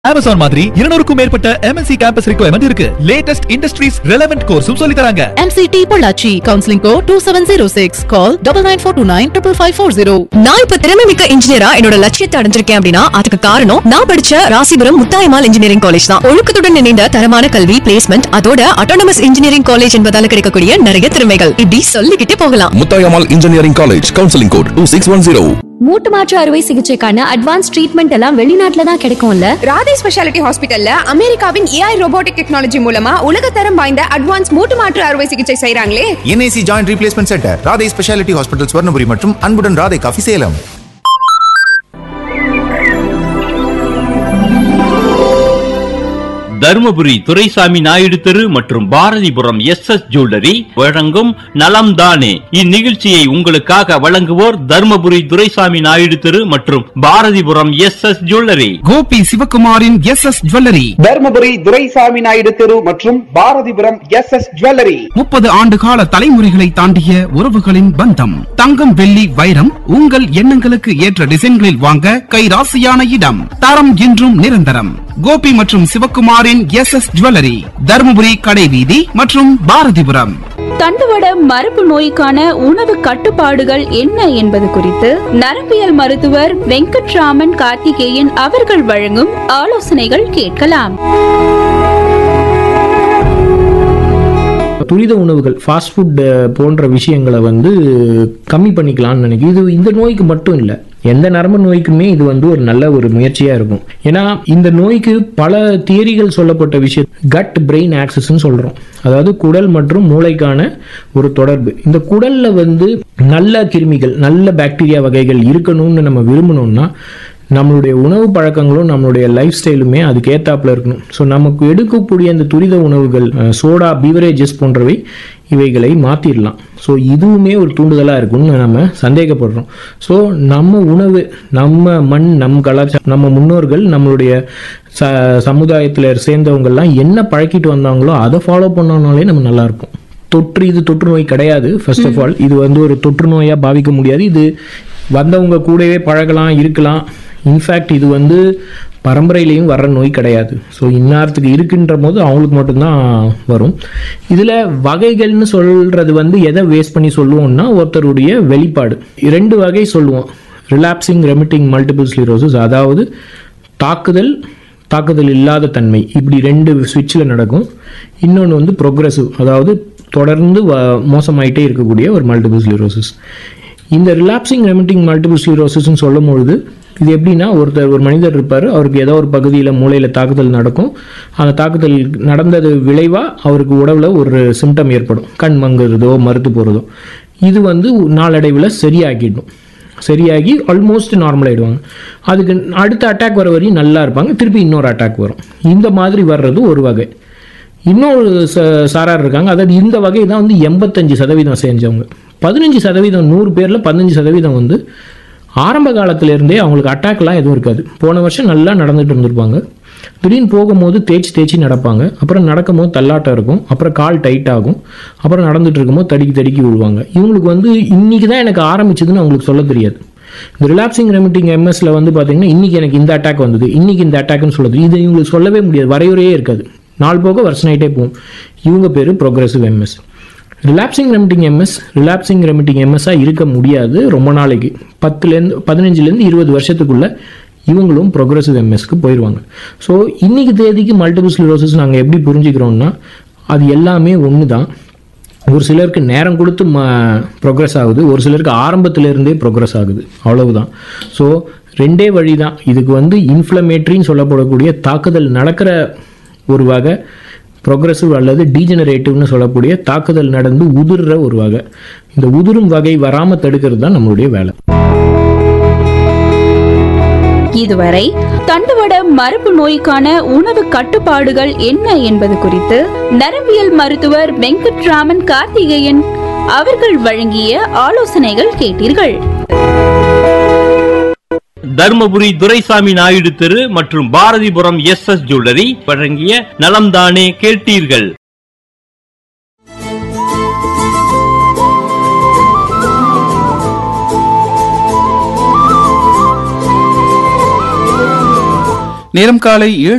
Amazon மாதிரி இருநூறுக்கும் மேற்பட்ட எம்என்சி கேம்பஸ் ரிக்வயர்மெண்ட் இருக்கு லேட்டஸ்ட் இண்டஸ்ட்ரீஸ் ரெலவென்ட் கோர்ஸும் சொல்லி தராங்க MCT Pollachi counselling code two seven zero six call double nine four two nine triple five four zero நான் இப்ப திறமை மிக்க இன்ஜினியரா என்னோட லட்சியத்தை அடைஞ்சிருக்கேன் அப்படின்னா அதுக்கு காரணம் நான் படிச்ச ராசிபுரம் முத்தாயமால் இன்ஜினியரிங் காலேஜ் தான் ஒழுக்கத்துடன் இணைந்த தரமான கல்வி பிளேஸ்மெண்ட் அதோட அட்டானமஸ் இன்ஜினியரிங் காலேஜ் என்பதால கிடைக்கக்கூடிய நிறைய திறமைகள் இப்படி சொல்லிக்கிட்டே போகலாம் Muthayammal engineering college counselling code two six one zero மூட்டு மாற்று அறுவை சிகிச்சைக்கான அட்வான்ஸ் ட்ரீட்மெண்ட் எல்லாம் வெளிநாட்டுல தான் கிடைக்கும்ல ராதே ஸ்பெஷாலிட்டி ஹாஸ்பிட்டல்ல அமெரிக்காவின் ஏஐ ரோபோட்டிக் டெக்னாலஜி மூலமா உலகத்தரம் வாய்ந்த அட்வான்ஸ் மூட்டு மாற்று அறுவை சிகிச்சை செய்றாங்களே NIC joint replacement centre Radhai speciality hospital Swarnapuri மற்றும் அன்புடன் ராதை காஃபி சேலம் தருமபுரி துரைசாமி நாயுடு தெரு மற்றும் பாரதிபுரம் எஸ் எஸ் ஜுவல்லரி வழங்கும் நலம் தானே இந்நிகழ்ச்சியை உங்களுக்காக வழங்குவோர் தருமபுரி துரைசாமி நாயுடு தெரு மற்றும் Bharathipuram S S jewellery Gopi சிவகுமாரின் S S jewellery Dharmapuri Duraisamy Naidu தெரு மற்றும் பாரதிபுரம் எஸ் எஸ் ஜுவல்லரி முப்பது ஆண்டு கால தலைமுறைகளை தாண்டிய உறவுகளின் பந்தம் தங்கம் வெள்ளி வைரம் உங்கள் எண்ணங்களுக்கு ஏற்ற டிசைன்களில் வாங்க கைராசியான இடம் தரம் என்றும் நிரந்தரம் கோபி மற்றும் சிவகுமாரின் எஸ் எஸ் ஜுவல்லரி தருமபுரி கடைவீதி மற்றும் பாரதிபுரம் தண்டுவட மரபு நோய்க்கான உணவு கட்டுப்பாடுகள் என்ன என்பது குறித்து நரம்பியல் மருத்துவர் வெங்கட்ராமன் கார்த்திகேயன் அவர்கள் வழங்கும் ஆலோசனைகள் கேட்கலாம் துரித உணவுகள் ஃபாஸ்ட் ஃபுட் போன்ற விஷயங்களை வந்து கம்மி பண்ணிக்கலாம்னு நினைக்கிறேன் இது இந்த நோய்க்கு மட்டும் இல்லை எந்த நரம்பு நோய்க்குமே இது வந்து ஒரு நல்ல ஒரு முயற்சியாக இருக்கும் ஏன்னா இந்த நோய்க்கு பல தியரிகள் சொல்லப்பட்ட விஷயம் கட் பிரெயின் ஆக்சஸ்ன்னு சொல்கிறோம் அதாவது குடல் மற்றும் மூளைக்கான ஒரு தொடர்பு இந்த குடலில் வந்து நல்ல கிருமிகள் நல்ல பாக்டீரியா வகைகள் இருக்கணும்னு நம்ம விரும்பணும்னா நம்மளுடைய உணவு பழக்கங்களும் நம்மளுடைய லைஃப் ஸ்டைலுமே அதுக்கு ஏத்தாப்புல இருக்கணும் ஸோ நமக்கு எடுக்கக்கூடிய அந்த துரித உணவுகள் அஹ், சோடா பீவரேஜஸ் போன்றவை இவைகளை மாற்றிடலாம் ஸோ இதுவுமே ஒரு தூண்டுதலாக இருக்கும்னு நம்ம சந்தேகப்படுறோம் ஸோ நம்ம உணவு நம்ம மண் நம் கலாச்சாரம் நம்ம முன்னோர்கள் நம்மளுடைய ச சமுதாயத்தில் சேர்ந்தவங்கெல்லாம் என்ன பழக்கிட்டு வந்தாங்களோ அதை ஃபாலோ பண்ணோம்னாலே நம்ம நல்லா இருப்போம் தொற்று இது தொற்று நோய் கிடையாது ஃபர்ஸ்ட் ஆஃப் ஆல் இது வந்து ஒரு தொற்று நோயாக பாவிக்க முடியாது இது வந்தவங்க கூடவே பழகலாம் இருக்கலாம் இன்ஃபேக்ட் இது வந்து பரம்பரையிலையும் வர்ற நோய் கிடையாது ஸோ இன்னாரத்துக்கு இருக்குன்ற போது அவங்களுக்கு மட்டும்தான் வரும் இதில் வகைகள்னு சொல்கிறது வந்து எதை வேஸ்ட் பண்ணி சொல்லுவோம்னா ஒருத்தருடைய வெளிப்பாடு ரெண்டு வகை சொல்லுவோம் ரிலாப்சிங் ரெமிட்டிங் மல்டிபிள் ஸ்லீரோசிஸ் அதாவது தாக்குதல் தாக்குதல் இல்லாத தன்மை இப்படி ரெண்டு சுவிட்சில் நடக்கும் இன்னொன்று வந்து ப்ரோக்ரஸிவ் அதாவது தொடர்ந்து வ- மோசமாயிட்டே இருக்கக்கூடிய ஒரு மல்டிபிள் ஸ்லீரோசிஸ் இந்த ரிலாப்சிங் ரெமிட்டிங் மல்டிபிள் ஸ்லீரோசிஸ்ன்னு சொல்லும் பொழுது இது எப்படின்னா ஒருத்தர் ஒரு மனிதர் இருப்பார் அவருக்கு ஏதோ ஒரு பகுதியில் மூளையில் தாக்குதல் நடக்கும் அந்த தாக்குதல் நடந்தது விளைவாக அவருக்கு உடம்புல ஒரு சிம்டம் ஏற்படும் கண் மங்குறதோ மறுத்து போகிறதோ இது வந்து நாளடைவில் சரியாகிடும் சரியாகி ஆல்மோஸ்ட் நார்மல் ஆயிடுவாங்க அதுக்கு அடுத்த அட்டாக் வர வரையும் நல்லா இருப்பாங்க திருப்பி இன்னொரு அட்டாக் வரும் இந்த மாதிரி வர்றது ஒரு வகை இன்னொரு ச சாரார் இருக்காங்க அதாவது இந்த வகை தான் வந்து எண்பத்தஞ்சு சதவீதம் செஞ்சவங்க பதினஞ்சு சதவீதம் நூறு பேரில் பதினஞ்சு சதவீதம் வந்து ஆரம்ப காலத்துல இருந்தே அவங்களுக்கு அட்டாக்லாம் எதுவும் இருக்காது போன வருஷம் நல்லா நடந்துட்டு இருந்திருப்பாங்க திடீர்னு போகும்போது தேய்ச்சி தேய்ச்சி நடப்பாங்க அப்புறம் நடக்கும்போது தள்ளாட்டம் இருக்கும் அப்புறம் கால் டைட் ஆகும் அப்புறம் நடந்துட்டு இருக்கும்போது தடுக்கி தடுக்கி விழுவாங்க இவங்களுக்கு வந்து இன்னைக்கு தான் எனக்கு ஆரம்பிச்சதுன்னு அவங்களுக்கு சொல்ல தெரியாது இந்த ரிலாப்சிங் ரெமிட்டிங் எம்எஸ்ல வந்து பார்த்தீங்கன்னா இன்னைக்கு எனக்கு இந்த அட்டாக் வந்தது இன்னைக்கு இந்த அட்டாக்னு சொல்லுது இது இவங்களுக்கு சொல்லவே முடியாது வரையுறையே இருக்காது நாள் போக வருஷம் ஆகிட்டே போகும் இவங்க பேர் progressive MS relapsing remitting MS relapsing remitting எம்எஸ்ஸாக இருக்க முடியாது ரொம்ப நாளைக்கு பத்துலேருந்து பதினஞ்சுலேருந்து இருபது வருஷத்துக்குள்ள இவங்களும் ப்ரோக்ரஸிவ் எம்எஸ்க்கு போயிடுவாங்க ஸோ இன்னைக்கு தேதிக்கு மல்டிபிள் ஸ்லிரோசிஸ் நாங்கள் எப்படி புரிஞ்சுக்கிறோம்னா அது எல்லாமே ஒன்று தான் ஒரு சிலருக்கு நேரம் கொடுத்து ம ப்ரோக்ரஸ் ஆகுது ஒரு சிலருக்கு ஆரம்பத்திலிருந்தே ப்ரோக்ரஸ் ஆகுது அவ்வளவுதான் ஸோ ரெண்டே வழி தான் இதுக்கு வந்து இன்ஃப்ளமேட்ரின்னு சொல்லப்படக்கூடிய தாக்குதல் நடக்கிற ஒரு வகை ப்ரோக்ரஸிவ் அல்லது டீஜெனரேட்டிவ்னு சொல்லக்கூடிய தாக்குதல் நடந்து உதிர்ற ஒரு வகை இந்த உதிரும் வகை வராமல் தடுக்கிறது தான் நம்மளுடைய வேலை இதுவரை தண்டுவட மரபு நோய்க்கான உணவு கட்டுப்பாடுகள் என்ன என்பது குறித்து நரம்பியல் மருத்துவர் வெங்கட்ராமன் கார்த்திகேயன் அவர்கள் வழங்கிய ஆலோசனைகள் கேட்டீர்கள் தருமபுரி துரைசாமி நாயுடு தெரு மற்றும் பாரதிபுரம் எஸ் எஸ் ஜுவல்லரி வழங்கிய நலம் தானே கேட்டீர்கள் நேரம் காலை ஏழு